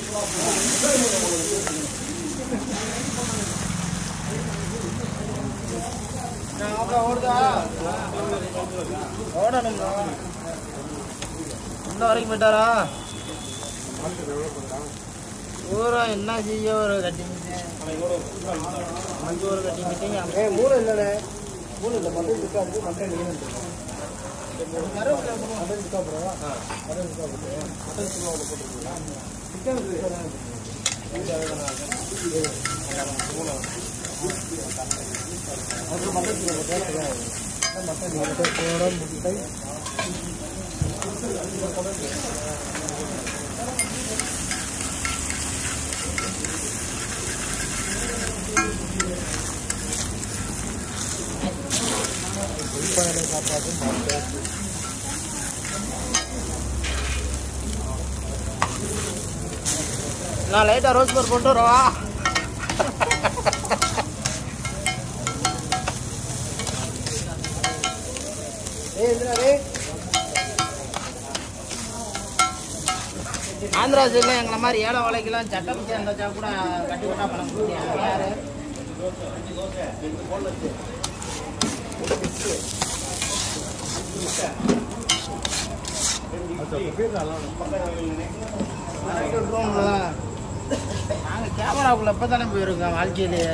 ஓடுதா ஓடணும்ண்ணா இந்த வரைக்கும் போயிட்டாரா ஊரா என்ன செய்ய ஒரு கட்டிங்கிட்டு அஞ்சு ஒரு கட்டிங்கிட்டு ஏ மூணு இல்லைண்ணே மூணு இல்லை மட்டன் இருக்கா இருக்கு மட்டன் மீன் இருக்கு மட்டன் இருக்கா ப்ரோ மட்டன் இருக்கா போட்டு மட்டன் சும்மா ஒன்று போட்டுருக்கீங்களா சிக்கன் அப்புறம் மட்டன் சும்மா போட்டு மட்டன் மட்டன் சோட முட்டை உள்பயண சாப்பாடு மட்டன் நான் லைட்டாக ரோஸ் பேர் போட்டு வரவா ஏய் என்னடா டேய் ஆந்திரா சைடில் எங்களை மாதிரி ஏழை வலைக்கெல்லாம் சட்டம் சேர்ந்தா கூட கட்டி விட்டா பணம் கொடுத்தியா யாரு நாங்கள் கேமராக்குள்ள இப்போ தானே போயிருக்கோம் வாழ்க்கையிலேயே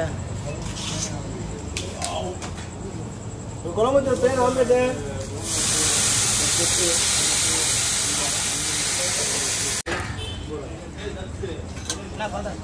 குழம்புத்தூர் பேர் வந்துட்டு என்ன பண்ணுறேன்